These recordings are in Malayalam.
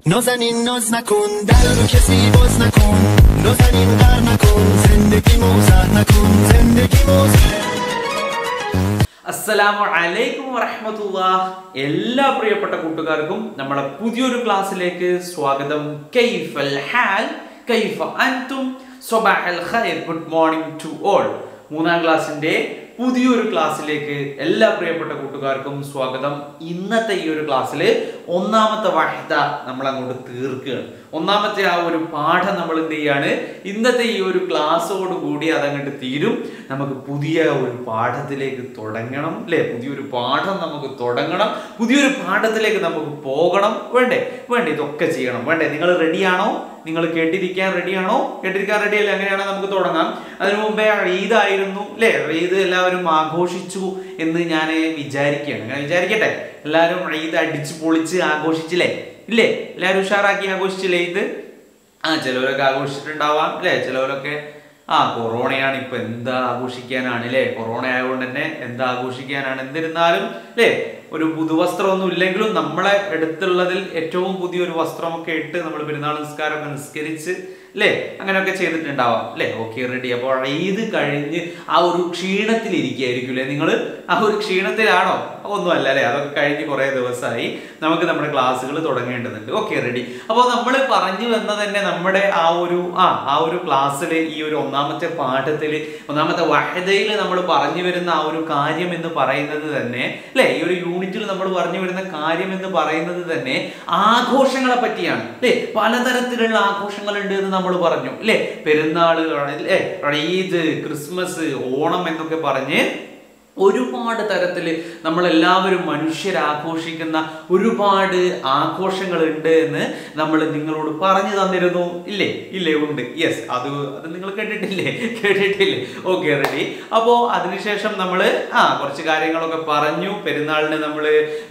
نازنین ناز نکن در رو کسی باز نکن نازنین غر نکن زندگی موزر نکن زندگی موزر അസ്സലാമു അലൈക്കും വറഹ്മത്തുള്ള എല്ലാ പ്രിയപ്പെട്ട കൂട്ടുകാർക്കും നമ്മുടെ പുതിയൊരു ക്ലാസ്സിലേക്ക് സ്വാഗതം കൈഫൽ ഹാൽ കൈഫ അൻതും സ്വബാഹൽ ഖൈർ ഗുഡ് മോർണിംഗ് ടു ഓൾ മൂന്നാം ക്ലാസ്സിന്റെ പുതിയൊരു ക്ലാസ്സിലേക്ക് എല്ലാ പ്രിയപ്പെട്ട കൂട്ടുകാർക്കും സ്വാഗതം ഇന്നത്തെ ഈ ഒരു ക്ലാസ്സിൽ ഒന്നാമത്തെ വഹദ നമ്മൾ അങ്ങോട്ട് തീർക്കുകയാണ് ഒന്നാമത്തെ ആ ഒരു പാഠം നമ്മൾ എന്ത് ചെയ്യാണ് ഇന്നത്തെ ഈ ഒരു ക്ലാസ്സോട് കൂടി അതങ്ങോട്ട് തീരും നമുക്ക് പുതിയ ഒരു പാഠത്തിലേക്ക് തുടങ്ങണം അല്ലേ പുതിയൊരു പാഠം നമുക്ക് തുടങ്ങണം പുതിയൊരു പാഠത്തിലേക്ക് നമുക്ക് പോകണം വേണ്ടേ വേണ്ടേ ഇതൊക്കെ ചെയ്യണം വേണ്ടേ നിങ്ങൾ റെഡിയാണോ നിങ്ങൾ കേട്ടിരിക്കാൻ റെഡിയാണോ കേട്ടിരിക്കാൻ റെഡിയല്ലേ അങ്ങനെയാണോ നമുക്ക് തുടങ്ങാം അതിനു മുമ്പേ ഈദായിരുന്നു അല്ലേ ഈദ് എല്ലാവരും ആഘോഷിച്ചു എന്ന് ഞാൻ വിചാരിക്കുകയാണ് അങ്ങനെ വിചാരിക്കട്ടെ എല്ലാവരും ഈദ് അടിച്ച് പൊളിച്ച് ആഘോഷിച്ചില്ലേ ഇല്ലേ എല്ലാവരും ഉഷാറാക്കി ആഘോഷിച്ചില്ലേ ഇത് ആ ചിലവരൊക്കെ ആഘോഷിച്ചിട്ടുണ്ടാവാം അല്ലേ ചിലവരൊക്കെ ആ കൊറോണയാണ് ഇപ്പൊ എന്താ ആഘോഷിക്കാനാണ് അല്ലേ കൊറോണ ആയതുകൊണ്ട് തന്നെ എന്താ ആഘോഷിക്കാനാണ് എന്നിരുന്നാലും അല്ലേ ഒരു പുതുവസ്ത്രമൊന്നും ഇല്ലെങ്കിലും നമ്മളെ അടുത്തുള്ളതിൽ ഏറ്റവും പുതിയൊരു വസ്ത്രമൊക്കെ ഇട്ട് നമ്മൾ പെരുന്നാൾ നിസ്കാരമൊക്കെ നിസ്കരിച്ച് അല്ലേ അങ്ങനെയൊക്കെ ചെയ്തിട്ടുണ്ടാവാം അല്ലേ ഓക്കെ റെഡി അപ്പോൾ ഈദ് കഴിഞ്ഞ് ആ ഒരു ക്ഷീണത്തിൽ ഇരിക്കുകയായിരിക്കും അല്ലേ നിങ്ങൾ ആ ഒരു ക്ഷീണത്തിലാണോ ഒന്നും അല്ല അല്ലേ അതൊക്കെ കഴിഞ്ഞ് കുറേ ദിവസമായി നമുക്ക് നമ്മുടെ ക്ലാസ്സുകൾ തുടങ്ങേണ്ടതുണ്ട് ഓക്കെ റെഡി അപ്പോൾ നമ്മൾ പറഞ്ഞു വന്ന തന്നെ നമ്മുടെ ആ ഒരു ആ ആ ഒരു ക്ലാസ്സിൽ ഈ ഒരു ഒന്നാമത്തെ പാഠത്തിൽ ഒന്നാമത്തെ വഹദയിൽ നമ്മൾ പറഞ്ഞു വരുന്ന ആ ഒരു കാര്യം എന്ന് പറയുന്നത് തന്നെ അല്ലേ ഈ ഒരു യൂണിറ്റിൽ നമ്മൾ പറഞ്ഞു വരുന്ന കാര്യം എന്ന് പറയുന്നത് തന്നെ ആഘോഷങ്ങളെ പറ്റിയാണ് അല്ലേ പലതരത്തിലുള്ള ആഘോഷങ്ങളുണ്ട് എന്ന് നമ്മൾ പറഞ്ഞു അല്ലേ പെരുന്നാൾ അല്ലേ ഈദ് ക്രിസ്മസ് ഓണം എന്നൊക്കെ പറഞ്ഞ് ഒരുപാട് തരത്തിൽ നമ്മളെല്ലാവരും മനുഷ്യരാഘോഷിക്കുന്ന ഒരുപാട് ആഘോഷങ്ങളുണ്ട് എന്ന് നമ്മൾ നിങ്ങളോട് പറഞ്ഞു തന്നിരുന്നു ഇല്ലേ ഇല്ലേ ഉണ്ട് യെസ് അത് അത് നിങ്ങൾ കേട്ടിട്ടില്ലേ കേട്ടിട്ടില്ലേ ഓക്കെ റെഡി അപ്പോൾ അതിനുശേഷം നമ്മൾ ആ കുറച്ച് കാര്യങ്ങളൊക്കെ പറഞ്ഞു പെരുന്നാളിന് നമ്മൾ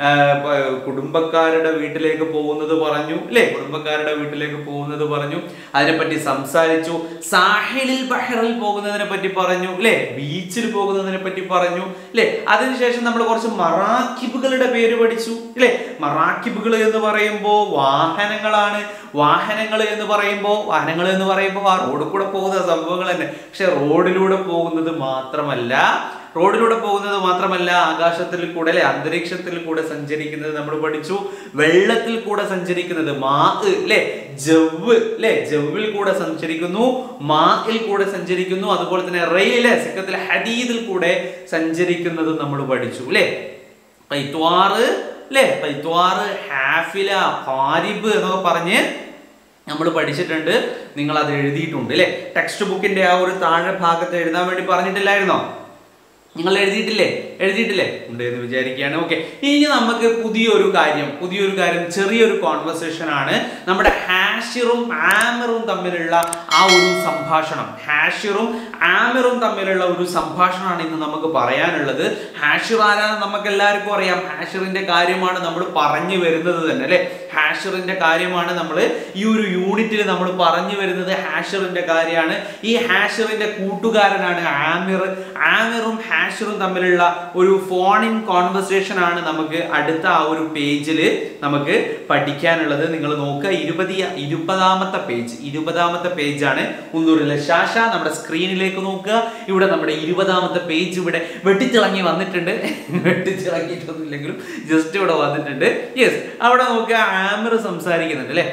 കുടുംബക്കാരുടെ വീട്ടിലേക്ക് പോകുന്നത് പറഞ്ഞു അല്ലേ കുടുംബക്കാരുടെ വീട്ടിലേക്ക് പോകുന്നത് പറഞ്ഞു അതിനെപ്പറ്റി സംസാരിച്ചു സാഹിലിൽ ബഹറിൽ പോകുന്നതിനെ പറ്റി പറഞ്ഞു അല്ലേ ബീച്ചിൽ പോകുന്നതിനെ പറ്റി പറഞ്ഞു അല്ലേ അതിനുശേഷം നമ്മൾ കുറച്ച് മറാക്കിബുകളുടെ പേര് പഠിച്ചു അല്ലേ മറാക്കിബുകൾ എന്ന് പറയുമ്പോൾ വാഹനങ്ങളാണ് വാഹനങ്ങൾ എന്ന് പറയുമ്പോൾ വാഹനങ്ങൾ എന്ന് പറയുമ്പോൾ ആ റോഡിൽ കൂടെ പോകുന്ന സംഭവങ്ങൾ തന്നെ പക്ഷെ റോഡിലൂടെ പോകുന്നത് മാത്രമല്ല റോഡിലൂടെ പോകുന്നത് മാത്രമല്ല ആകാശത്തിൽ കൂടെ അല്ലെ അന്തരീക്ഷത്തിൽ കൂടെ സഞ്ചരിക്കുന്നത് നമ്മൾ പഠിച്ചു വെള്ളത്തിൽ കൂടെ സഞ്ചരിക്കുന്നത് മാ അല്ലെ ജവ് അല്ലെ ജവിൽ കൂടെ സഞ്ചരിക്കുന്നു മായിൽ കൂടെ സഞ്ചരിക്കുന്നു അതുപോലെ തന്നെ റെയിലെ സിക്കത്തിൽ ഹദീദിൽ കൂടെ സഞ്ചരിക്കുന്നത് നമ്മൾ പഠിച്ചു അല്ലെ പൈത്വാറ് അല്ലെ പൈത്വാറ് ഹാഫില ഖാരിബ് എന്നൊക്കെ പറഞ്ഞ് നമ്മൾ പഠിച്ചിട്ടുണ്ട് നിങ്ങൾ അത് എഴുതിയിട്ടുണ്ട് അല്ലെ ടെക്സ്റ്റ് ബുക്കിന്റെ ആ ഒരു താഴെ ഭാഗത്ത് എഴുതാൻ വേണ്ടി പറഞ്ഞിട്ടില്ലായിരുന്നോ നിങ്ങൾ എഴുതിയിട്ടില്ലേ എഴുതിയിട്ടില്ലേ ഉണ്ട് എന്ന് വിചാരിക്കുകയാണ് ഓക്കെ ഇനി നമുക്ക് പുതിയൊരു കാര്യം പുതിയൊരു കാര്യം ചെറിയൊരു കോൺവെർസേഷൻ ആണ് നമ്മുടെ ഹാഷിറും ആമിറും തമ്മിലുള്ള ആ ഒരു സംഭാഷണം ഹാഷിറും ആമിറും തമ്മിലുള്ള ഒരു സംഭാഷണമാണ് ഇന്ന് നമുക്ക് പറയാനുള്ളത് ഹാഷിർ ആരാന്ന് നമുക്ക് എല്ലാവർക്കും അറിയാം ഹാഷിറിന്റെ കാര്യമാണ് നമ്മൾ പറഞ്ഞു വരുന്നത് തന്നെ അല്ലെ ഹാഷിറിന്റെ കാര്യമാണ് നമ്മൾ ഈ ഒരു യൂണിറ്റിൽ നമ്മൾ പറഞ്ഞു വരുന്നത് ഹാഷിറിന്റെ കാര്യമാണ് ഈ ഹാഷിറിന്റെ കൂട്ടുകാരനാണ് ആമിർ ആമിറും ഹാഷിറും തമ്മിലുള്ള ഒരു ഫോൺ ഇൻ കോൺവെർസേഷൻ ആണ് നമുക്ക് അടുത്ത ആ ഒരു പേജിൽ നമുക്ക് പഠിക്കാനുള്ളത് നിങ്ങൾ നോക്കുക ഇരുപതി ഇരുപതാമത്തെ പേജ് ഇരുപതാമത്തെ പേജാണ് മുന്നൂറിലെ ശാശ നമ്മുടെ സ്ക്രീനിലേക്ക് നോക്കുക ഇവിടെ നമ്മുടെ ഇരുപതാമത്തെ പേജ് ഇവിടെ വെട്ടിത്തിളങ്ങി വന്നിട്ടുണ്ട് വെട്ടിത്തിളങ്ങിയിട്ടൊന്നുമില്ലെങ്കിലും ജസ്റ്റ് ഇവിടെ വന്നിട്ടുണ്ട് യെസ് അവിടെ നോക്കുക ആമിർ സംസാരിക്കുന്നുണ്ട് അല്ലേ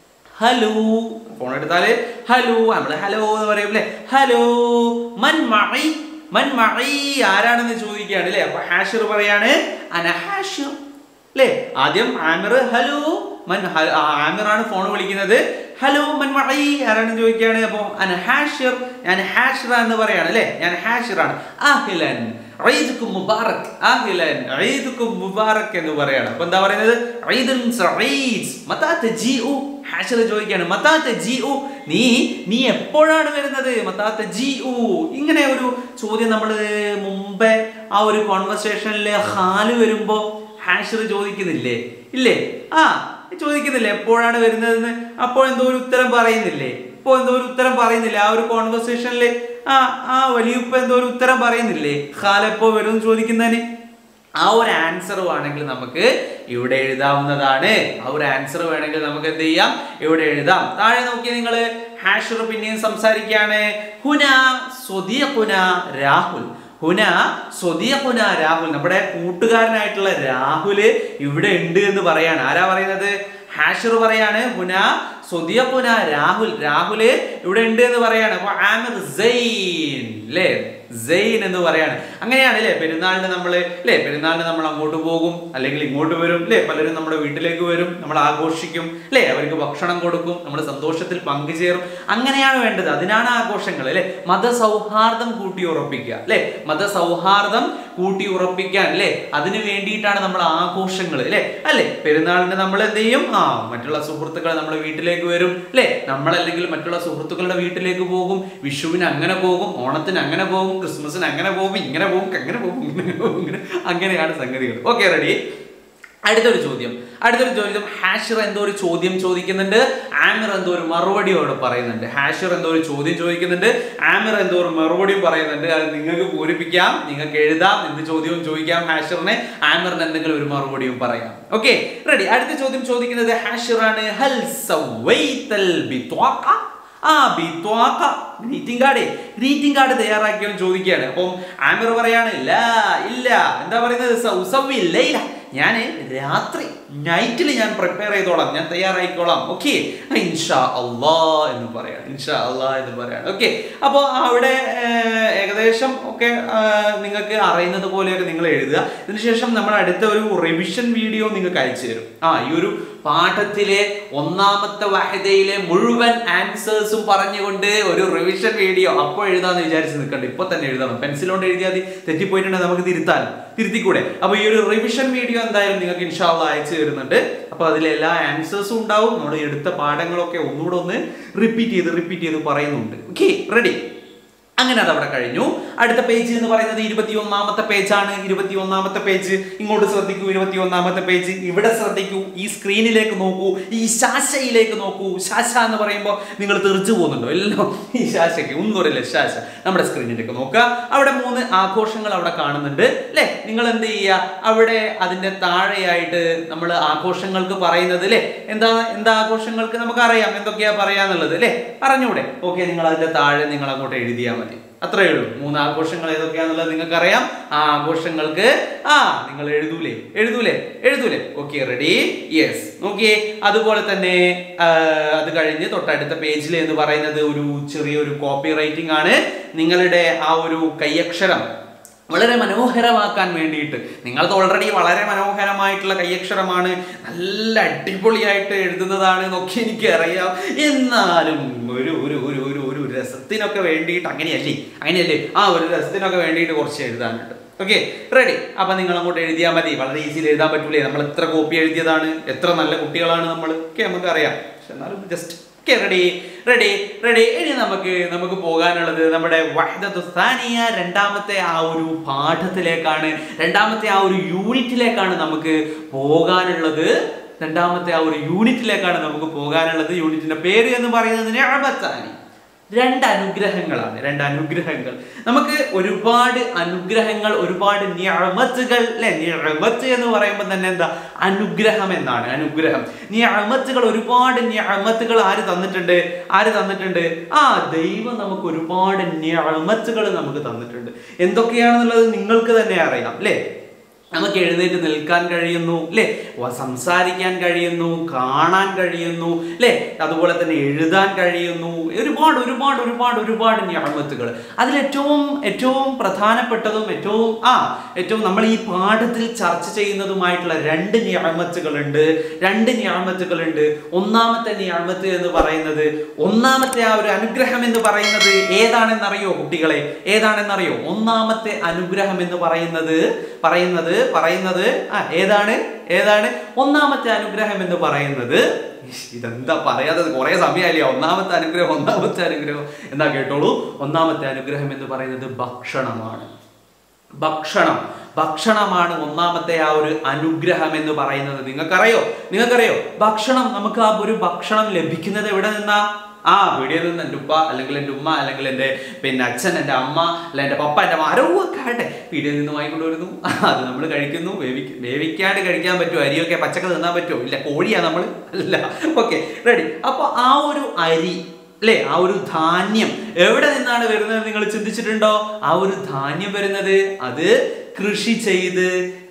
ഹലോ ഫോൺ എടുത്താല് ഹലോ നമ്മള് ഹലോ എന്ന് പറയും അല്ലേ ഹലോ മൻ മഴ മൻ മഴ ആരാണെന്ന് ചോദിക്കുകയാണ് അല്ലേ അപ്പൊ ഹാഷിർ പറയാണ് അന ഹാഷിർ അല്ലേ ആദ്യം ആമിർ ഹലോ മൻ ആമിറാണ് ഫോൺ വിളിക്കുന്നത് ഹലോ മൻ മഴ ആരാണെന്ന് ചോദിക്കുകയാണ് അപ്പോൾ അന ഹാഷിർ ഞാൻ ഹാഷിറ എന്ന് പറയാണ് അല്ലേ ഞാൻ ഹാഷിറാണ് ആഹിലൻ ഈദുക്കും മുബാറക് ആഹിലൻ ഈദുക്കും മുബാറക് എന്ന് പറയാണ് അപ്പൊ എന്താ പറയുന്നത് ഈദുൻ സഈദ് മതാ തജീഉ ഹാഷിർ ചോദിക്കുകയാണ് മതാ തജീഉ നീ നീ എപ്പോഴാണ് വരുന്നത് മതാ തജീഉ ഇങ്ങനെ ഒരു ചോദ്യം നമ്മൾ മുമ്പേ ആ ഒരു കോൺവെർസേഷനിൽ ഹാല് വരുമ്പോ ഹാഷിർ ചോദിക്കുന്നില്ലേ ഇല്ലേ ആ ചോദിക്കുന്നില്ലേ എപ്പോഴാണ് വരുന്നതെന്ന് അപ്പോൾ എന്തോ ഒരു ഉത്തരം പറയുന്നില്ലേ ഇപ്പോൾ എന്തോ ഒരു ഉത്തരം പറയുന്നില്ലേ ആ ഒരു കോൺവെർസേഷനിൽ ആ ആ വലിയുപ്പ എന്തോ ഒരു ഉത്തരം പറയുന്നില്ലേ ഖാല എപ്പോ വരും ചോദിക്കുന്നതിന് ആ ഒരു ആൻസർ വേണമെങ്കിൽ നമുക്ക് ഇവിടെ എഴുതാവുന്നതാണ് ആ ഒരു ആൻസർ വേണമെങ്കിൽ നമുക്ക് എന്ത് ചെയ്യാം ഇവിടെ എഴുതാം താഴെ നോക്കി നിങ്ങൾ ഹാഷർ പിന്നെയും സംസാരിക്കുകയാണ് ഹുന സ്വദീഖുന രാഹുൽ ഹുന സ്വദീഖുന രാഹുൽ നമ്മുടെ കൂട്ടുകാരനായിട്ടുള്ള രാഹുല് ഇവിടെ ഉണ്ട് എന്ന് പറയാണ് ആരാ പറയുന്നത് ഹാഷർ പറയാണ് ഹുന സ്വദീഖുന രാഹുൽ രാഹുല് ഇവിടെ ഉണ്ട് എന്ന് പറയാണ് അപ്പൊ ആമിർ സൈൻ അല്ലേ സെയിൻ എന്ന് പറയാണ് അങ്ങനെയാണ് അല്ലേ പെരുന്നാളിന് നമ്മൾ അല്ലേ പെരുന്നാളിന് നമ്മൾ അങ്ങോട്ട് പോകും അല്ലെങ്കിൽ ഇങ്ങോട്ട് വരും അല്ലേ പലരും നമ്മുടെ വീട്ടിലേക്ക് വരും നമ്മൾ ആഘോഷിക്കും അല്ലേ അവർക്ക് ഭക്ഷണം കൊടുക്കും നമ്മൾ സന്തോഷത്തിൽ പങ്കുചേരും അങ്ങനെയാണ് വേണ്ടത് അതിനാണ് ആഘോഷങ്ങൾ അല്ലേ മതസൗഹാർദ്ദം കൂട്ടി ഉറപ്പിക്കുക അല്ലേ മതസൗഹാർദ്ദം കൂട്ടി ഉറപ്പിക്കാൻ അല്ലേ അതിനു വേണ്ടിയിട്ടാണ് നമ്മൾ ആഘോഷങ്ങൾ അല്ലേ അല്ലേ പെരുന്നാളിന് നമ്മൾ എന്ത് ചെയ്യും ആ മറ്റുള്ള സുഹൃത്തുക്കൾ നമ്മുടെ വീട്ടിലേക്ക് വരും അല്ലേ നമ്മളല്ലെങ്കിൽ മറ്റുള്ള സുഹൃത്തുക്കളുടെ വീട്ടിലേക്ക് പോകും വിഷുവിന് അങ്ങനെ പോകും ഓണത്തിന് അങ്ങനെ പോകും ക്രിസ്മസിന് അങ്ങനെ പോകും ഇങ്ങനെ പോകും അങ്ങനെ പോകും ഇങ്ങനെ പോകും ഇങ്ങനെ അങ്ങനെയാണ് സംഗതികൾ ഓക്കെ റെഡി അടുത്തൊരു ചോദ്യം അടുത്തൊരു ചോദ്യം ഹാഷിർ എന്തോ ഒരു ചോദ്യം ചോദിക്കുന്നുണ്ട് ആമിർ എന്തോ ഒരു മറുപടിയോട് പറയുന്നുണ്ട് ഹാഷിർ എന്തോ ഒരു ചോദ്യം ചോദിക്കുന്നുണ്ട് ആമിർ എന്തോ ഒരു മറുപടിയും പറയുന്നുണ്ട് അത് നിങ്ങൾക്ക് പൂരിപ്പിക്കാം നിങ്ങൾക്ക് എഴുതാം എന്ത് ചോദ്യവും ചോദിക്കാം ഹാഷിറിനെ ആമിറിന് എന്തെങ്കിലും ഒരു മറുപടിയും പറയാം ഓക്കെ റെഡി അടുത്ത ചോദ്യം ചോദിക്കുന്നത് ഹാഷിറാണ് ഹൽ സവൈതൽ ബിത്വാഖ ആ ബിത്വാക്ക ഗ്രീറ്റിംഗ് കാർഡ് ഗ്രീറ്റിംഗ് കാർഡ് തയ്യാറാക്കിയവൻ ചോദിക്കുകയാണ് അപ്പം ആമിർ പറയാണ് ഇല്ല ഇല്ല എന്താ പറയുന്നത് സൗസവില്ല ഇല്ല ഞാൻ രാത്രി നൈറ്റിൽ ഞാൻ പ്രിപ്പയർ ചെയ്തോളാം ഞാൻ തയ്യാറായിക്കോളാം ഓക്കെ ഇൻഷാ അള്ളാ എന്ന് പറയാണ് ഇൻഷാ അള്ളാ എന്ന് പറയാണ് ഓക്കെ അപ്പോൾ അവിടെ ഏർ, ഏകദേശം ഒക്കെ നിങ്ങൾക്ക് അറിയുന്നത് പോലെയൊക്കെ നിങ്ങൾ എഴുതുക ഇതിനുശേഷം നമ്മൾ അടുത്ത ഒരു റിവിഷൻ വീഡിയോ നിങ്ങൾക്ക് അയച്ചു തരും ആ ഈ ഒരു പാഠത്തിലെ ഒന്നാമത്തെ വാഹിദയിലെ മുഴുവൻ ആൻസേഴ്സും പറഞ്ഞുകൊണ്ട് ഒരു റിവിഷൻ വീഡിയോ അപ്പോൾ എഴുതാന്ന് വിചാരിച്ച് നിൽക്കണ്ട ഇപ്പൊ തന്നെ എഴുതണം പെൻസിൽ കൊണ്ട് എഴുതിയാൽ മതി തെറ്റിപ്പോയിട്ടുണ്ടെങ്കിൽ നമുക്ക് തിരുത്താൻ തിരുത്തിക്കൂടെ അപ്പൊ ഈ ഒരു റിവിഷൻ വീഡിയോ എന്തായാലും നിങ്ങൾക്ക് ഇൻഷാല്ല അയച്ചു തരുന്നുണ്ട് അപ്പൊ അതിലെ എല്ലാ ആൻസേഴ്സും ഉണ്ടാവും നമ്മൾ എടുത്ത പാഠങ്ങളൊക്കെ ഒന്നുകൂടെ ഒന്ന് റിപ്പീറ്റ് ചെയ്ത് റിപ്പീറ്റ് ചെയ്ത് പറയുന്നുണ്ട് ഓക്കെ റെഡി അങ്ങനെ അത് അവിടെ കഴിഞ്ഞു അടുത്ത പേജ് എന്ന് പറയുന്നത് ഇരുപത്തി ഒന്നാമത്തെ പേജാണ് ഇരുപത്തി ഒന്നാമത്തെ പേജ് ഇങ്ങോട്ട് ശ്രദ്ധിക്കൂ ഇരുപത്തി ഒന്നാമത്തെ പേജ് ഇവിടെ ശ്രദ്ധിക്കൂ ഈ സ്ക്രീനിലേക്ക് നോക്കൂ ഈ ശാശയിലേക്ക് നോക്കൂ ശാശ എന്ന് പറയുമ്പോൾ നിങ്ങൾ തെറിച്ചു പോകുന്നുണ്ടോ എല്ലാം ഈ ശാശയ്ക്ക് ഒന്നുമില്ല ശാശ നമ്മുടെ സ്ക്രീനിലേക്ക് നോക്കുക അവിടെ മൂന്ന് ആഘോഷങ്ങൾ അവിടെ കാണുന്നുണ്ട് അല്ലേ നിങ്ങൾ എന്ത് ചെയ്യുക അവിടെ അതിന്റെ താഴെയായിട്ട് നമ്മൾ ആഘോഷങ്ങൾക്ക് പറയുന്നത് അല്ലേ എന്താ എന്താ ആഘോഷങ്ങൾക്ക് നമുക്ക് അറിയാം എന്തൊക്കെയാ പറയാന്നുള്ളത് അല്ലേ അറിഞ്ഞൂടെ ഓക്കെ നിങ്ങൾ അതിന്റെ താഴെ നിങ്ങൾ അങ്ങോട്ട് എഴുതിയാൽ മതി അത്രയേ ഉള്ളൂ മൂന്ന് ആഘോഷങ്ങൾ ഏതൊക്കെയാന്നുള്ളത് നിങ്ങൾക്ക് അറിയാം ആ ആഘോഷങ്ങൾക്ക് ആ നിങ്ങൾ എഴുതൂലേ എഴുതൂലേ എഴുതൂലേ ഓക്കെ റെഡി യെസ് നോക്കിയേ അതുപോലെ തന്നെ ആ, അത് കഴിഞ്ഞ് തൊട്ടടുത്ത പേജിൽ എന്ന് പറയുന്നത് ഒരു ചെറിയൊരു കോപ്പി റൈറ്റിംഗ് ആണ് നിങ്ങളുടെ ആ ഒരു കൈയക്ഷരം വളരെ മനോഹരമാക്കാൻ വേണ്ടിയിട്ട് നിങ്ങളത് ഓൾറെഡി വളരെ മനോഹരമായിട്ടുള്ള കൈയക്ഷരമാണ് നല്ല അടിപൊളിയായിട്ട് എഴുതുന്നതാണ് എന്നൊക്കെ എനിക്ക് അറിയാം എന്നാലും ഒരു ഒരു ഒരു ഒരു ഒരു രസത്തിനൊക്കെ വേണ്ടിയിട്ട് അങ്ങനെയല്ലേ അങ്ങനെയല്ലേ ആ ഒരു രസത്തിനൊക്കെ വേണ്ടിയിട്ട് കുറച്ച് എഴുതാനുണ്ട് ഓക്കെ റെഡി അപ്പൊ നിങ്ങൾ അങ്ങോട്ട് എഴുതിയാൽ മതി വളരെ ഈസിയിൽ എഴുതാൻ പറ്റൂലേ നമ്മൾ എത്ര കോപ്പി എഴുതിയതാണ് എത്ര നല്ല കുട്ടികളാണ് നമ്മൾ ഒക്കെ നമുക്ക് അറിയാം പക്ഷെ എന്നാലും just okay ready ready ready ഇനി നമുക്ക് നമുക്ക് പോകാനുള്ളത് നമ്മുടെ വഹദത്തു സാനിയ രണ്ടാമത്തെ ആ ഒരു പാഠത്തിലേക്കാണ് രണ്ടാമത്തെ ആ ഒരു യൂണിറ്റിലേക്കാണ് നമുക്ക് പോകാനുള്ളത് രണ്ടാമത്തെ ആ ഒരു യൂണിറ്റിലേക്കാണ് നമുക്ക് പോകാനുള്ളത് യൂണിറ്റിന്റെ പേര് എന്ന് പറയുന്നത് നിഅമത്താനി രണ്ട് അനുഗ്രഹങ്ങളാണ് രണ്ട് അനുഗ്രഹങ്ങൾ നമുക്ക് ഒരുപാട് അനുഗ്രഹങ്ങൾ ഒരുപാട് നിയമത്തുകൾ അല്ലെ നിയമത്ത് എന്ന് പറയുമ്പോൾ തന്നെ എന്താ അനുഗ്രഹം എന്നാണ് അനുഗ്രഹം നിയമത്തുകൾ ഒരുപാട് നിയമത്തുകൾ ആര് തന്നിട്ടുണ്ട് ആര് തന്നിട്ടുണ്ട് ആ ദൈവം നമുക്ക് ഒരുപാട് നിയമത്തുകൾ നമുക്ക് തന്നിട്ടുണ്ട് എന്തൊക്കെയാണെന്നുള്ളത് നിങ്ങൾക്ക് തന്നെ അറിയാം അല്ലേ നമുക്ക് എഴുന്നേറ്റ് നിൽക്കാൻ കഴിയുന്നു അല്ലേ വ- സംസാരിക്കാൻ കഴിയുന്നു കാണാൻ കഴിയുന്നു അല്ലേ അതുപോലെ തന്നെ എഴുതാൻ കഴിയുന്നു ഒരുപാട് ഒരുപാട് ഒരുപാട് ഒരുപാട് ഞാമത്തുകൾ അതിലേറ്റവും ഏറ്റവും പ്രധാനപ്പെട്ടതും ഏറ്റവും ആ ഏറ്റവും നമ്മൾ ഈ പാഠത്തിൽ ചർച്ച ചെയ്യുന്നതുമായിട്ടുള്ള രണ്ട് ഞാമത്തുകളുണ്ട് രണ്ട് ഞാമത്തുകളുണ്ട് ഒന്നാമത്തെ ഞാമത്ത് എന്ന് പറയുന്നത് ഒന്നാമത്തെ ആ ഒരു അനുഗ്രഹം എന്ന് പറയുന്നത് ഏതാണെന്നറിയോ കുട്ടികളെ ഏതാണെന്നറിയോ ഒന്നാമത്തെ അനുഗ്രഹം എന്ന് പറയുന്നത് പറയുന്നത് പറയുന്നത് ആ ഏതാണ് ഏതാണ് ഒന്നാമത്തെ അനുഗ്രഹം എന്ന് പറയുന്നത് ഇഷ്, ഇതെന്താ പറയാത്തത് കുറെ സമയമല്ലേ ഒന്നാമത്തെ അനുഗ്രഹം ഒന്നാമത്തെ അനുഗ്രഹം എന്താ കേട്ടോളൂ ഒന്നാമത്തെ അനുഗ്രഹം എന്ന് പറയുന്നത് ഭക്ഷണമാണ് ഭക്ഷണം ഭക്ഷണമാണ് ഒന്നാമത്തെ ആ ഒരു അനുഗ്രഹം എന്ന് പറയുന്നത് നിങ്ങൾക്കറിയോ നിങ്ങൾക്കറിയോ ഭക്ഷണം നമുക്ക് ആ ഒരു ഭക്ഷണം ലഭിക്കുന്നത് എവിടെ നിന്നാ ആ വീഡിയോയിൽ നിന്ന് എൻ്റെ ഉപ്പ അല്ലെങ്കിൽ എൻ്റെ ഉമ്മ അല്ലെങ്കിൽ എൻ്റെ പിന്നെ അച്ഛൻ എൻ്റെ അമ്മ അല്ലെങ്കിൽ എൻ്റെ പപ്പ എൻ്റെ ആരോ ഒക്കെ ആട്ടെ വീഡിയോയിൽ നിന്ന് വാങ്ങിക്കൊണ്ട് വരുന്നു അത് നമ്മൾ കഴിക്കുന്നു വേവി വേവിക്കാണ്ട് കഴിക്കാൻ പറ്റുമോ അരിയൊക്കെ പച്ചക്ക തിന്നാൻ പറ്റുമോ ഇല്ല കോഴിയാ നമ്മൾ അല്ല ഓക്കെ റെഡി അപ്പോൾ ആ ഒരു അരി അല്ലേ ആ ഒരു ധാന്യം എവിടെ നിന്നാണ് വരുന്നത് നിങ്ങൾ ചിന്തിച്ചിട്ടുണ്ടോ ആ ഒരു ധാന്യം വരുന്നത് അത് കൃഷി ചെയ്ത്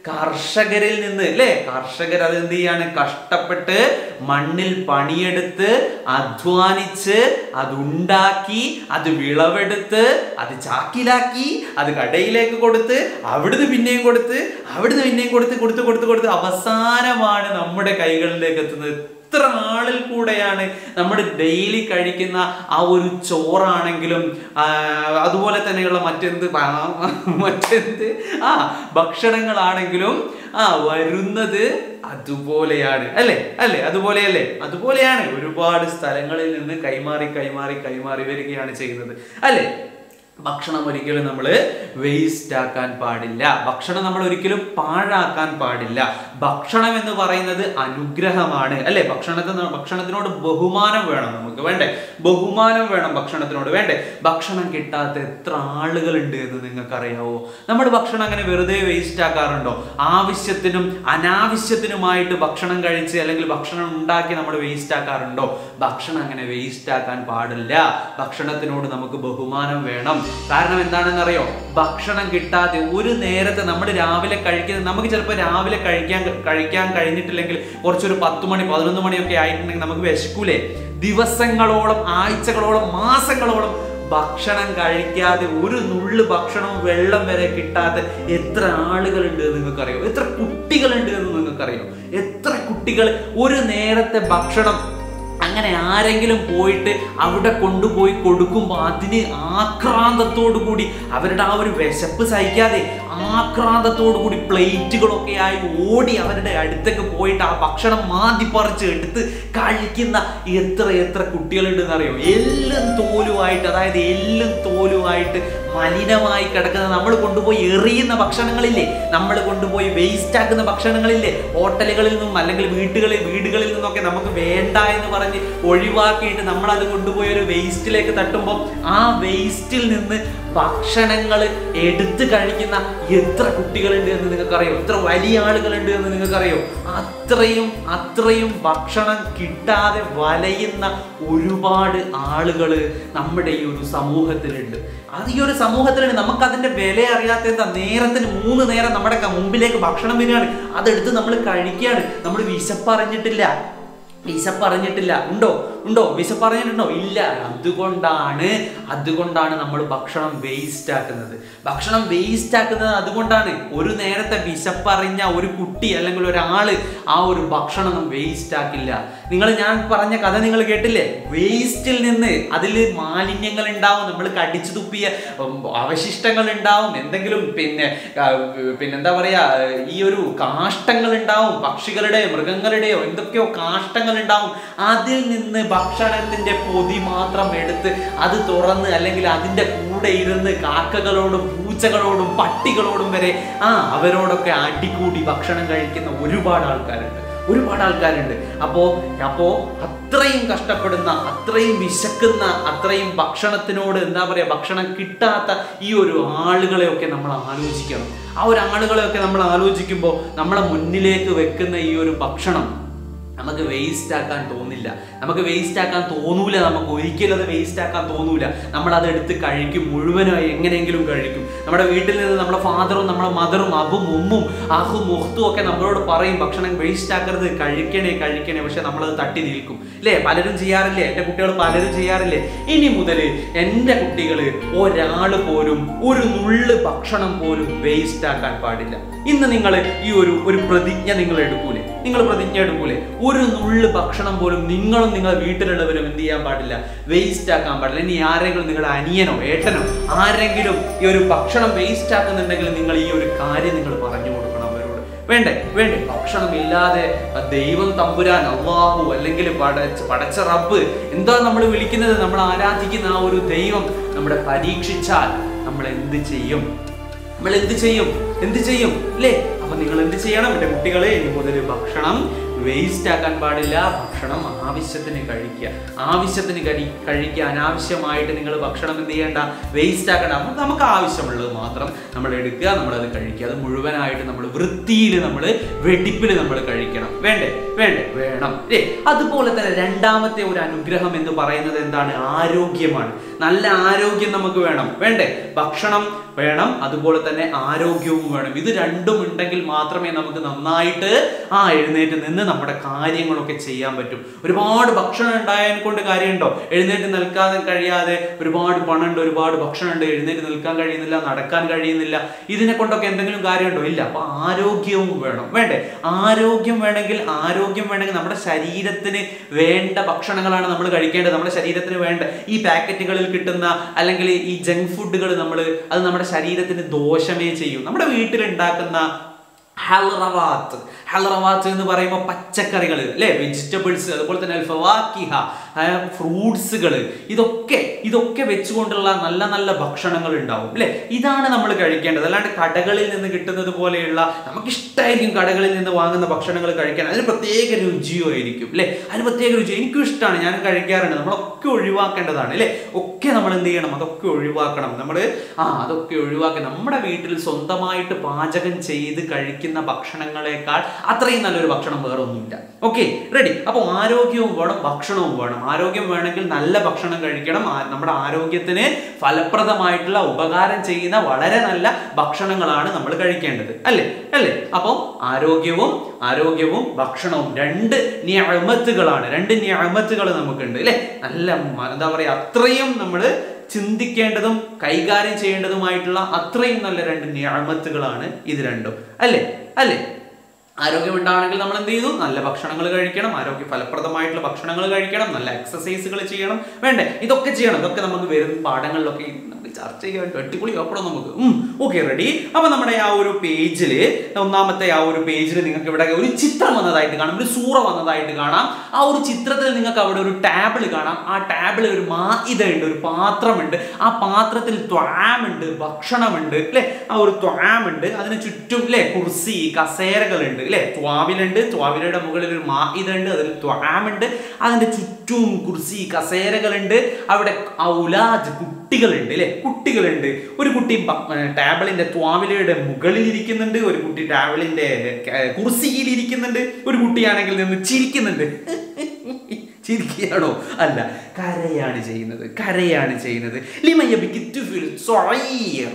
കർഷകരിൽ നിന്ന് അല്ലേ കർഷകർ അത് എന്ത് ചെയ്യാണ് കഷ്ടപ്പെട്ട് മണ്ണിൽ പണിയെടുത്ത് അധ്വാനിച്ച് അതുണ്ടാക്കി അത് വിളവെടുത്ത് അത് ചാക്കിലാക്കി അത് കടയിലേക്ക് കൊടുത്ത് അവിടുന്ന് പിന്നെയും കൊടുത്ത് അവിടുന്ന് പിന്നെയും കൊടുത്ത് കൊടുത്ത് കൊടുത്ത് കൊടുത്ത് അവസാനമാണ് നമ്മുടെ കൈകളിലേക്ക് എത്തുന്നത് എത്ര നാളിൽ കൂടെയാണ് നമ്മൾ ഡെയിലി കഴിക്കുന്ന ആ ഒരു ചോറാണെങ്കിലും ആ, അതുപോലെ തന്നെയുള്ള മറ്റെന്ത് പ- മറ്റെന്ത് ആ ഭക്ഷണങ്ങളാണെങ്കിലും ആ വരുന്നത് അതുപോലെയാണ് അല്ലേ അല്ലേ അതുപോലെയല്ലേ അതുപോലെയാണ് ഒരുപാട് സ്ഥലങ്ങളിൽ നിന്ന് കൈമാറി കൈമാറി കൈമാറി വരികയാണ് ചെയ്യുന്നത് അല്ലേ ഭക്ഷണം ഒരിക്കലും നമ്മൾ വേസ്റ്റ് ആക്കാൻ പാടില്ല ഭക്ഷണം നമ്മൾ ഒരിക്കലും പാഴാക്കാൻ പാടില്ല ഭക്ഷണം എന്ന് പറയുന്നത് അനുഗ്രഹമാണ് അല്ലെ ഭക്ഷണത്തിന് ഭക്ഷണത്തിനോട് ബഹുമാനം വേണം നമുക്ക് വേണ്ടേ ബഹുമാനം വേണം ഭക്ഷണത്തിനോട് വേണ്ടേ ഭക്ഷണം കിട്ടാത്ത എത്ര ആളുകളുണ്ട് എന്ന് നിങ്ങൾക്ക് അറിയാവോ നമ്മുടെ ഭക്ഷണം അങ്ങനെ വെറുതെ വേസ്റ്റ് ആക്കാറുണ്ടോ ആവശ്യത്തിനും അനാവശ്യത്തിനുമായിട്ട് ഭക്ഷണം കഴിച്ച് അല്ലെങ്കിൽ ഭക്ഷണം ഉണ്ടാക്കി നമ്മൾ വേസ്റ്റ് ആക്കാറുണ്ടോ ഭക്ഷണം അങ്ങനെ വേസ്റ്റ് ആക്കാൻ പാടില്ല ഭക്ഷണത്തിനോട് നമുക്ക് ബഹുമാനം വേണം കാരണം എന്താണെന്ന് അറിയോ ഭക്ഷണം കിട്ടാതെ ഒരു നേരത്തെ നമ്മൾ രാവിലെ കഴിക്കുന്നത് നമുക്ക് ചിലപ്പോൾ രാവിലെ കഴിക്കാൻ കഴിക്കാൻ കഴിഞ്ഞിട്ടില്ലെങ്കിൽ കുറച്ചൊരു പത്ത് മണി പതിനൊന്ന് മണിയൊക്കെ ആയിട്ടുണ്ടെങ്കിൽ നമുക്ക് വിശക്കൂലേ ദിവസങ്ങളോളം ആഴ്ചകളോളം മാസങ്ങളോളം ഭക്ഷണം കഴിക്കാതെ ഒരു നുള്ളു ഭക്ഷണവും വെള്ളം വരെ കിട്ടാതെ എത്ര ആളുകളുണ്ട് എന്ന് നിങ്ങൾക്കറിയോ എത്ര കുട്ടികളുണ്ട് എന്ന് നിങ്ങൾക്കറിയോ എത്ര കുട്ടികൾ ഒരു നേരത്തെ ഭക്ഷണം അങ്ങനെ ആരെങ്കിലും പോയിട്ട് അവിടെ കൊണ്ടുപോയി കൊടുക്കുമ്പോൾ അതിന് ആക്രാന്തത്തോടു കൂടി അവരുടെ ആ ഒരു വിശപ്പ് സഹിക്കാതെ ആക്രാന്തത്തോടു കൂടി പ്ലേറ്റുകളൊക്കെ ആയി ഓടി അവരുടെ അടുത്തേക്ക് പോയിട്ട് ആ ഭക്ഷണം മാന്തി പറിച്ച് എടുത്ത് കഴിക്കുന്ന എത്ര എത്ര കുട്ടികളുണ്ടെന്ന് അറിയോ എല്ലും തോലുമായിട്ട് അതായത് എല്ലും തോലുമായിട്ട് മലിനമായി കിടക്കുന്ന നമ്മൾ കൊണ്ടുപോയി എറിയുന്ന ഭക്ഷണങ്ങളില്ലേ നമ്മൾ കൊണ്ടുപോയി വേസ്റ്റ് ആക്കുന്ന ഭക്ഷണങ്ങളില്ലേ ഹോട്ടലുകളിൽ നിന്നും അല്ലെങ്കിൽ വീട്ടുകളിൽ വീടുകളിൽ നിന്നൊക്കെ നമുക്ക് വേണ്ട എന്ന് പറഞ്ഞ് ഒഴിവാക്കിയിട്ട് നമ്മൾ അത് കൊണ്ടുപോയി ഒരു വേസ്റ്റിലേക്ക് തട്ടുമ്പോൾ ആ വേസ്റ്റിൽ നിന്ന് ഭക്ഷണങ്ങൾ എടുത്ത് കഴിക്കുന്ന എത്ര കുട്ടികളുണ്ട് എന്ന് നിങ്ങൾക്കറിയോ എത്ര വലിയ ആളുകളുണ്ട് എന്ന് നിങ്ങൾക്കറിയോ അത്രയും അത്രയും ഭക്ഷണം കിട്ടാതെ വലയുന്ന ഒരുപാട് ആളുകൾ നമ്മുടെ ഈ ഒരു സമൂഹത്തിലുണ്ട് അത് ഈ ഒരു സമൂഹത്തിലുണ്ട് നമുക്ക് അതിന്റെ വില അറിയാത്ത എന്താ നേരത്തിന് മൂന്ന് നേരം നമ്മുടെ ക- മുമ്പിലേക്ക് ഭക്ഷണം വരികയാണ് അതെടുത്ത് നമ്മൾ കഴിക്കുകയാണ് നമ്മൾ വിശപ്പറിഞ്ഞിട്ടില്ല വിശപ്പറിഞ്ഞിട്ടില്ല ഉണ്ടോ ഉണ്ടോ വിശപ്പറിഞ്ഞിട്ടുണ്ടോ ഇല്ല അതുകൊണ്ടാണ് അതുകൊണ്ടാണ് നമ്മൾ ഭക്ഷണം വേസ്റ്റ് ആക്കുന്നത് ഭക്ഷണം വേസ്റ്റ് ആക്കുന്നത് അതുകൊണ്ടാണ് ഒരു നേരത്തെ വിശപ്പറിഞ്ഞ ഒരു കുട്ടി അല്ലെങ്കിൽ ഒരാള് ആ ഒരു ഭക്ഷണം വേസ്റ്റ് ആക്കില്ല നിങ്ങൾ ഞാൻ പറഞ്ഞ കഥ നിങ്ങൾ കേട്ടില്ലേ വേസ്റ്റിൽ നിന്ന് അതിൽ മാലിന്യങ്ങൾ ഉണ്ടാവും നമ്മൾ കടിച്ചു തുപ്പിയ ഉം, അവശിഷ്ടങ്ങൾ ഉണ്ടാവും എന്തെങ്കിലും പിന്നെ ആ, പിന്നെ എന്താ പറയാ ഈ ഒരു കാഷ്ടങ്ങൾ ഉണ്ടാവും പക്ഷികളുടെ മൃഗങ്ങളുടെയോ എന്തൊക്കെയോ കാഷ്ടങ്ങൾ ഉണ്ടാവും അതിൽ നിന്ന് ഭക്ഷണത്തിന്റെ പൊതി മാത്രം എടുത്ത് അത് തുറന്ന് അല്ലെങ്കിൽ അതിന്റെ കൂടെ ഇരുന്ന് കാക്കകളോടും പൂച്ചകളോടും പട്ടികളോടും വരെ ആ അവരോടൊക്കെ അടികൂടി ഭക്ഷണം കഴിക്കുന്ന ഒരുപാട് ആൾക്കാരുണ്ട് ഒരുപാട് ആൾക്കാരുണ്ട് അപ്പോ അപ്പോ അത്രയും കഷ്ടപ്പെടുന്ന അത്രയും വിശക്കുന്ന അത്രയും ഭക്ഷണത്തിനോട് എന്താ പറയാ ഭക്ഷണം കിട്ടാത്ത ഈ ഒരു ആളുകളെയൊക്കെ നമ്മൾ ആലോചിക്കണം ആ ഒരു ആളുകളെയൊക്കെ നമ്മൾ ആലോചിക്കുമ്പോൾ നമ്മളെ മുന്നിലേക്ക് വെക്കുന്ന ഈ ഒരു ഭക്ഷണം നമുക്ക് വേസ്റ്റ് ആക്കാൻ തോന്നില്ല നമുക്ക് വേസ്റ്റ് ആക്കാൻ തോന്നൂല നമുക്ക് ഒരിക്കലും അത് വേസ്റ്റ് ആക്കാൻ തോന്നൂല നമ്മൾ അത് എടുത്ത് കഴിക്കും മുഴുവനായി എങ്ങനെയെങ്കിലും കഴിക്കും നമ്മുടെ വീട്ടിൽ നിന്ന് നമ്മുടെ ഫാദറും നമ്മുടെ മദറും അബും ഉമ്മും അഹും മുഹത്തും ഒക്കെ നമ്മളോട് പറയും ഭക്ഷണം വേസ്റ്റ് ആക്കരുത് കഴിക്കണേ കഴിക്കണേ പക്ഷെ നമ്മളത് തട്ടി നിൽക്കും അല്ലേ പലരും ചെയ്യാറില്ലേ എൻ്റെ കുട്ടികൾ പലരും ചെയ്യാറില്ലേ ഇനി മുതൽ എൻ്റെ കുട്ടികൾ ഒരാൾ പോലും ഒരു നുള്ള് ഭക്ഷണം പോലും വേസ്റ്റ് ആക്കാൻ പാടില്ല ഇന്ന് നിങ്ങൾ ഈ ഒരു ഒരു പ്രതിജ്ഞ നിങ്ങൾ എടുക്കൂലേ നിങ്ങൾ പ്രതിജ്ഞ എടുക്കൂലേ ഒരു നുള്ള് ഭക്ഷണം പോലും നിങ്ങളും നിങ്ങളുടെ വീട്ടിലുള്ളവരും എന്ത് ചെയ്യാൻ പാടില്ല വേസ്റ്റ് ആക്കാൻ പാടില്ല ഇനി ആരെങ്കിലും നിങ്ങളുടെ അനിയനോ ഏട്ടനോ ആരെങ്കിലും ഈ ഒരു ഭക്ഷണം വേസ്റ്റ് ആക്കുന്നുണ്ടെങ്കിൽ നിങ്ങൾ ഈ ഒരു കാര്യം നിങ്ങൾ പറഞ്ഞു കൊടുക്കണം അവരോട് വേണ്ടേ വേണ്ടേ ഭക്ഷണം ഇല്ലാതെ ദൈവം തമ്പുരാൻ അള്ളാഹു അല്ലെങ്കിൽ പടച്ച പടച്ച റബ്ബ് എന്താ നമ്മൾ വിളിക്കുന്നത് നമ്മൾ ആരാധിക്കുന്ന ആ ഒരു ദൈവം നമ്മളെ പരീക്ഷിച്ചാൽ നമ്മൾ എന്ത് ചെയ്യും നമ്മൾ എന്ത് ചെയ്യും എന്ത് ചെയ്യും അല്ലേ അപ്പൊ നിങ്ങൾ എന്ത് ചെയ്യണം എന്റെ കുട്ടികളെ ഇനി മുതൽ ഭക്ഷണം വേസ്റ്റ് ആക്കാൻ പാടില്ല ഭക്ഷണം ആവശ്യത്തിന് കഴിക്കുക ആവശ്യത്തിന് കഴി കഴിക്കുക അനാവശ്യമായിട്ട് നിങ്ങൾ ഭക്ഷണം എന്ത് ചെയ്യേണ്ട വേസ്റ്റ് ആക്കണ്ട നമുക്ക് നമുക്ക് ആവശ്യമുള്ളത് മാത്രം നമ്മൾ എടുക്കുക നമ്മളത് കഴിക്കുക അത് മുഴുവനായിട്ട് നമ്മൾ വൃത്തിയിൽ നമ്മൾ വെടിപ്പിൽ നമ്മൾ കഴിക്കണം വേണ്ടേ വേണ്ടേ വേണം ഏ അതുപോലെ തന്നെ രണ്ടാമത്തെ ഒരു അനുഗ്രഹം എന്ന് പറയുന്നത് എന്താണ് ആരോഗ്യമാണ് നല്ല ആരോഗ്യം നമുക്ക് വേണം വേണ്ടേ ഭക്ഷണം വേണം അതുപോലെ തന്നെ ആരോഗ്യവും വേണം ഇത് രണ്ടും ഉണ്ടെങ്കിൽ മാത്രമേ നമുക്ക് നന്നായിട്ട് ആ എഴുന്നേറ്റ് നിന്ന് നമ്മുടെ കാര്യങ്ങളൊക്കെ ചെയ്യാൻ പറ്റും ഒരുപാട് ഭക്ഷണം ഉണ്ടായതിനെ കൊണ്ട് കാര്യമുണ്ടോ എഴുന്നേറ്റ് നിൽക്കാതെ കഴിയാതെ ഒരുപാട് പണമുണ്ട് ഒരുപാട് ഭക്ഷണമുണ്ട് എഴുന്നേറ്റ് നിൽക്കാൻ കഴിയുന്നില്ല നടക്കാൻ കഴിയുന്നില്ല ഇതിനെ കൊണ്ടൊക്കെ എന്തെങ്കിലും കാര്യമുണ്ടോ ഇല്ല അപ്പൊ ആരോഗ്യവും വേണം വേണ്ടേ ആരോഗ്യം വേണമെങ്കിൽ ആരോഗ്യം വേണമെങ്കിൽ നമ്മുടെ ശരീരത്തിന് വേണ്ട ഭക്ഷണങ്ങളാണ് നമ്മൾ കഴിക്കേണ്ടത് നമ്മുടെ ശരീരത്തിന് വേണ്ട ഈ പാക്കറ്റുകളിൽ കിട്ടുന്ന അല്ലെങ്കിൽ ഈ ജങ്ക് ഫുഡുകൾ നമ്മൾ അത് നമ്മുടെ ശരീരത്തിന് ദോഷമേ ചെയ്യും നമ്മുടെ വീട്ടിൽ ഉണ്ടാക്കുന്ന ഹൽറവാത്ത് ഹൽറവാത്ത് എന്ന് പറയുമ്പോൾ പച്ചക്കറികൾ അല്ലേ വെജിറ്റബിൾസ് അതുപോലെ തന്നെ ഫവാക്കിഹ ഫ്രൂട്ട്സുകൾ ഇതൊക്കെ ഇതൊക്കെ വെച്ചുകൊണ്ടുള്ള നല്ല നല്ല ഭക്ഷണങ്ങൾ ഉണ്ടാവും അല്ലേ ഇതാണ് നമ്മൾ കഴിക്കേണ്ടത് അല്ലാണ്ട് കടകളിൽ നിന്ന് കിട്ടുന്നത് പോലെയുള്ള നമുക്കിഷ്ടമായിരിക്കും കടകളിൽ നിന്ന് വാങ്ങുന്ന ഭക്ഷണങ്ങൾ കഴിക്കാൻ അതിന് പ്രത്യേക രുചിയോ ആയിരിക്കും അല്ലേ അതിന് പ്രത്യേക രുചി എനിക്കും ഇഷ്ടമാണ് ഞാൻ കഴിക്കാറുണ്ട് നമ്മളൊക്കെ ഒഴിവാക്കേണ്ടതാണ് അല്ലേ ഒക്കെ നമ്മൾ എന്ത് ചെയ്യണം അതൊക്കെ ഒഴിവാക്കണം നമ്മൾ ആ അതൊക്കെ ഒഴിവാക്കി നമ്മുടെ വീട്ടിൽ സ്വന്തമായിട്ട് പാചകം ചെയ്ത് കഴിക്കുന്ന ഭക്ഷണങ്ങളെക്കാൾ അത്രയും നല്ലൊരു ഭക്ഷണം വേറെ ഒന്നുമില്ല ഓക്കെ റെഡി അപ്പോൾ ആരോഗ്യവും വേണം ഭക്ഷണവും വേണം ആരോഗ്യം വേണമെങ്കിൽ നല്ല ഭക്ഷണം കഴിക്കണം ആ- നമ്മുടെ ആരോഗ്യത്തിന് ഫലപ്രദമായിട്ടുള്ള ഉപകാരം ചെയ്യുന്ന വളരെ നല്ല ഭക്ഷണങ്ങളാണ് നമ്മൾ കഴിക്കേണ്ടത് അല്ലേ അല്ലേ അപ്പോൾ ആരോഗ്യവും ആരോഗ്യവും ഭക്ഷണവും രണ്ട് ഞാമത്തുകളാണ് രണ്ട് ഞാമത്തുകൾ നമുക്കുണ്ട് അല്ലേ നല്ല മ- എന്താ പറയുക അത്രയും നമ്മൾ ചിന്തിക്കേണ്ടതും കൈകാര്യം ചെയ്യേണ്ടതുമായിട്ടുള്ള അത്രയും നല്ല രണ്ട് ഞാമത്തുകളാണ് ഇത് രണ്ടും അല്ലേ അല്ലേ ആരോഗ്യം ഉണ്ടാവണമെങ്കിൽ നമ്മൾ എന്ത് ചെയ്തു നല്ല ഭക്ഷണങ്ങൾ കഴിക്കണം ആരോഗ്യ ഫലപ്രദമായിട്ടുള്ള ഭക്ഷണങ്ങൾ കഴിക്കണം നല്ല എക്സസൈസുകൾ ചെയ്യണം വേണ്ടേ ഇതൊക്കെ ചെയ്യണം ഇതൊക്കെ നമുക്ക് വരുന്ന പാഠങ്ങളിലൊക്കെ നമുക്ക് ചർച്ച ചെയ്യാൻ വേണ്ടി അടിപൊളി ആക്കണം നമുക്ക് ഓക്കെ റെഡി അപ്പൊ നമ്മുടെ ആ ഒരു പേജിൽ ഒന്നാമത്തെ ആ ഒരു പേജിൽ നിങ്ങൾക്ക് ഇവിടെ ഒരു ചിത്രം വന്നതായിട്ട് കാണാം ഒരു സൂറ വന്നതായിട്ട് കാണാം ആ ഒരു ചിത്രത്തിൽ നിങ്ങൾക്ക് അവിടെ ഒരു ടാബിൾ കാണാം ആ ടാബിൾ ഒരു മാഇതയുണ്ട് ഒരു പാത്രമുണ്ട് ആ പാത്രത്തിൽ ത്വാമുണ്ട് ഭക്ഷണമുണ്ട് അല്ലെ ആ ഒരു ത്വാമുണ്ട് അതിന് ചുറ്റും അല്ലെ കുർസി കസേരകളുണ്ട് അല്ലെ ത്വാവിലുണ്ട് ത്വാവിലയുടെ മുകളിൽ ഒരു മാഇതുണ്ട് അതിൽ ത്വാമുണ്ട് അതിന്റെ ചുറ്റും കുർസി കസേരകളുണ്ട് അവിടെ ഔലാദ് കുട്ടികളുണ്ട് അല്ലെ കുട്ടികളുണ്ട് ഒരു കുട്ടി ബ- ടാബിളിന്റെ ത്വാവിലയുടെ മുകളിൽ ഇരിക്കുന്നുണ്ട് ഒരു കുട്ടി ടാബിളിന്റെ ക- കുർസിയിൽ ഇരിക്കുന്നുണ്ട് ഒരു കുട്ടിയാണെങ്കിൽ നിന്ന് ചിരിക്കുന്നുണ്ട് ചിരിക്കുകയാണോ അല്ല കരയാണ് ചെയ്യുന്നത് കരയാണ് ചെയ്യുന്നത് ലിമയബിക്കിത്തുഫിൽ സ്വറയ്യർ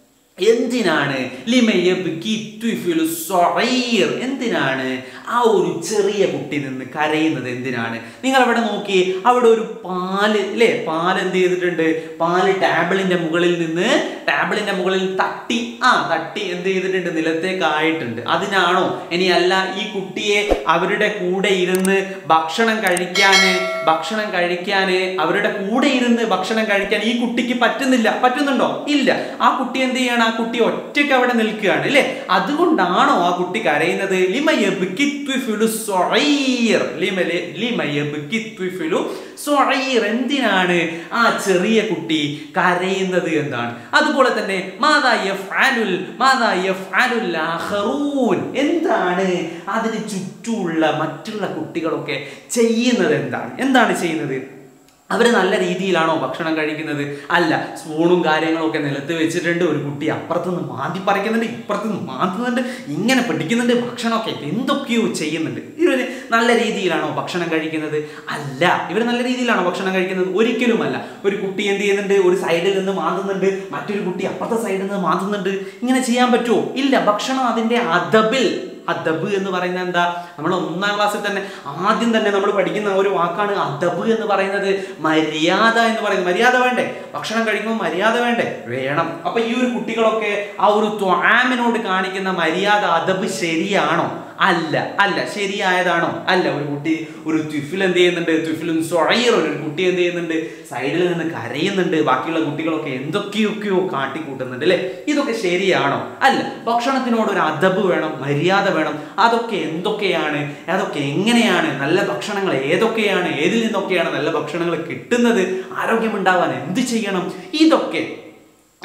എന്തിനാണ് ലിമയബിക്കിത്തുഫിൽ സ്വറയ്യർ എന്തിനാണ് ആ ഒരു ചെറിയ കുട്ടി നിന്ന് കരയുന്നത് എന്തിനാണ് നിങ്ങൾ അവിടെ നോക്കി അവിടെ ഒരു പാല് അല്ലേ പാൽ എന്ത് ചെയ്തിട്ടുണ്ട് പാല് ടാബിളിന്റെ മുകളിൽ നിന്ന് ടാബിളിന്റെ മുകളിൽ തട്ടി ആ തട്ടി എന്ത് ചെയ്തിട്ടുണ്ട് നിലത്തേക്ക് ആയിട്ടുണ്ട് അതിനാണോ ഇനി അല്ല ഈ കുട്ടിയെ അവരുടെ കൂടെ ഇരുന്ന് ഭക്ഷണം കഴിക്കാന് ഭക്ഷണം കഴിക്കാന് അവരുടെ കൂടെ ഇരുന്ന് ഭക്ഷണം കഴിക്കാൻ ഈ കുട്ടിക്ക് പറ്റുന്നില്ല പറ്റുന്നുണ്ടോ ഇല്ല ആ കുട്ടി എന്ത് ചെയ്യാണ് ആ കുട്ടി ഒറ്റയ്ക്ക് അവിടെ നിൽക്കുകയാണ് അല്ലേ അതുകൊണ്ടാണോ ആ കുട്ടി കരയുന്നത് ലിമയബ്കിത്വിഫിലു സ്വഈർ. ലിമലെ- ലിമയബ്കിത്വിഫിലു സ്വഈർ. എന്തിനാണ് ആ ചെറിയ കുട്ടി കരയുന്നത് എന്താണ് അതുപോലെ തന്നെ മാതാ യഫ്അലുൽ മാതാ യഫ്അലുൽ ആഖറൂൻ. എന്താണ് അതിന് ചുറ്റുമുള്ള മറ്റുള്ള കുട്ടികളൊക്കെ ചെയ്യുന്നത് എന്താണ് എന്താണ് ചെയ്യുന്നത് അവർ നല്ല രീതിയിലാണോ ഭക്ഷണം കഴിക്കുന്നത് അല്ല സ്പൂണും കാര്യങ്ങളും ഒക്കെ നിലത്ത് വെച്ചിട്ടുണ്ട് ഒരു കുട്ടി അപ്പുറത്തുനിന്ന് മാന്തി പറിക്കുന്നുണ്ട് ഇപ്പുറത്തുനിന്ന് മാന്തുന്നുണ്ട് ഇങ്ങനെ പിടിക്കുന്നുണ്ട് ഭക്ഷണമൊക്കെ എന്തൊക്കെയോ ചെയ്യുന്നുണ്ട് ഇവർ നല്ല രീതിയിലാണോ ഭക്ഷണം കഴിക്കുന്നത് അല്ല ഇവർ നല്ല രീതിയിലാണോ ഭക്ഷണം കഴിക്കുന്നത് ഒരിക്കലുമല്ല ഒരു കുട്ടി എന്ത് ചെയ്യുന്നുണ്ട് ഒരു സൈഡിൽ നിന്ന് മാന്തുന്നുണ്ട് മറ്റൊരു കുട്ടി അപ്പുറത്തെ സൈഡിൽ നിന്ന് മാന്തുന്നുണ്ട് ഇങ്ങനെ ചെയ്യാൻ പറ്റുമോ ഇല്ല ഭക്ഷണം അതിന്റെ അതബിൽ അദബ് എന്ന് പറയുന്നത് എന്താ നമ്മൾ ഒന്നാം ക്ലാസ്സിൽ തന്നെ ആദ്യം തന്നെ നമ്മൾ പഠിക്കുന്ന ഒരു വാക്കാണ് അദബ് എന്ന് പറയുന്നത് മര്യാദ എന്ന് പറയുന്നത് മര്യാദ വേണ്ടേ ഭക്ഷണം കഴിക്കുമ്പോൾ മര്യാദ വേണ്ടേ വേണം അപ്പൊ ഈ ഒരു കുട്ടികളൊക്കെ ആ ഒരു ത്വാമിനോട് കാണിക്കുന്ന മര്യാദ അദബ് ശരിയാണോ അല്ല അല്ല ശരിയായതാണോ അല്ല ഒരു കുട്ടി ഒരു ത്വിഫിൽ എന്ത് ചെയ്യുന്നുണ്ട് ത്വിഫിലും സ്വഴയർ ഒരു കുട്ടി എന്ത് ചെയ്യുന്നുണ്ട് സൈഡിൽ നിന്ന് കരയുന്നുണ്ട് ബാക്കിയുള്ള കുട്ടികളൊക്കെ എന്തൊക്കെയൊക്കെയോ കാട്ടിക്കൂട്ടുന്നുണ്ട് അല്ലേ ഇതൊക്കെ ശരിയാണോ അല്ല ഭക്ഷണത്തിനോട് ഒരു അതബ് വേണം മര്യാദ വേണം അതൊക്കെ എന്തൊക്കെയാണ് അതൊക്കെ എങ്ങനെയാണ് നല്ല ഭക്ഷണങ്ങൾ ഏതൊക്കെയാണ് ഏതിൽ നിന്നൊക്കെയാണ് നല്ല ഭക്ഷണങ്ങൾ കിട്ടുന്നത് ആരോഗ്യമുണ്ടാവാൻ എന്ത് ചെയ്യണം ഇതൊക്കെ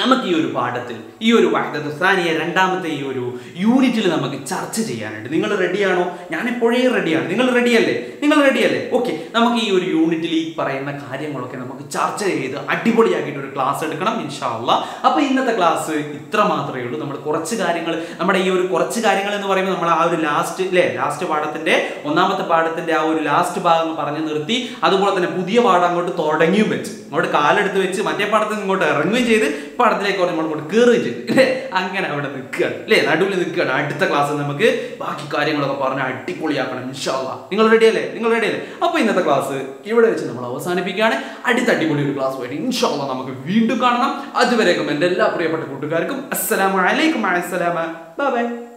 നമുക്ക് ഈ ഒരു പാഠത്തിൽ ഈ ഒരു വഹദത്ത് സാനിയ രണ്ടാമത്തെ ഈ ഒരു യൂണിറ്റിൽ നമുക്ക് ചർച്ച ചെയ്യാനുണ്ട് നിങ്ങൾ റെഡിയാണോ ഞാൻ എപ്പോഴേ റെഡിയാണ് നിങ്ങൾ റെഡിയല്ലേ നിങ്ങൾ റെഡിയല്ലേ ഓക്കെ നമുക്ക് ഈ ഒരു യൂണിറ്റിൽ ഈ പറയുന്ന കാര്യങ്ങളൊക്കെ നമുക്ക് ചർച്ച ചെയ്ത് അടിപൊളിയാക്കിയിട്ട് ഒരു ക്ലാസ് എടുക്കണം ഇൻഷാല്ല അപ്പൊ ഇന്നത്തെ ക്ലാസ് ഇത്ര മാത്രമേ ഉള്ളൂ നമ്മൾ കുറച്ച് കാര്യങ്ങൾ നമ്മുടെ ഈ ഒരു കുറച്ച് കാര്യങ്ങൾ എന്ന് പറയുമ്പോൾ നമ്മൾ ആ ഒരു ലാസ്റ്റ് അല്ലേ ലാസ്റ്റ് പാഠത്തിന്റെ ഒന്നാമത്തെ പാഠത്തിന്റെ ആ ഒരു ലാസ്റ്റ് ഭാഗം പറഞ്ഞു നിർത്തി അതുപോലെ തന്നെ പുതിയ പാഠം അങ്ങോട്ട് തുടങ്ങിയും വെച്ച് അങ്ങോട്ട് കാലെടുത്ത് വെച്ച് മറ്റേ പാഠത്തിൽ നിന്ന് ഇങ്ങോട്ട് ഇറങ്ങുകയും ചെയ്ത് പാഠത്തിലേക്ക് കുറച്ച് നമ്മൾ ഇങ്ങോട്ട് കയറുകയും ചെയ്തു അല്ലേ അങ്ങനെ അവിടെ നിൽക്കുകയാണ് അല്ലേ നടുവിൽ നിൽക്കുകയാണ് അടുത്ത ക്ലാസ്സിൽ നമുക്ക് ബാക്കി കാര്യങ്ങളൊക്കെ പറഞ്ഞ് അടിപൊളിയാക്കണം ഇൻഷാല്ല നിങ്ങൾ റെഡിയല്ലേ നിങ്ങൾ റെഡിയല്ലേ അപ്പൊ ഇന്നത്തെ ക്ലാസ് ഇവിടെ വെച്ച് നമ്മൾ അവസാനിപ്പിക്കുകയാണ് അടുത്ത അടിപൊളി ഒരു ക്ലാസ് ആയിട്ട് ഇൻഷാല്ല നമുക്ക് വീണ്ടും കാണണം അതുവരേക്കും എൻ്റെ എല്ലാ പ്രിയപ്പെട്ട കൂട്ടുകാർക്കും അസ്സലാമു അലൈക്കും അസ്സലാമ ബൈ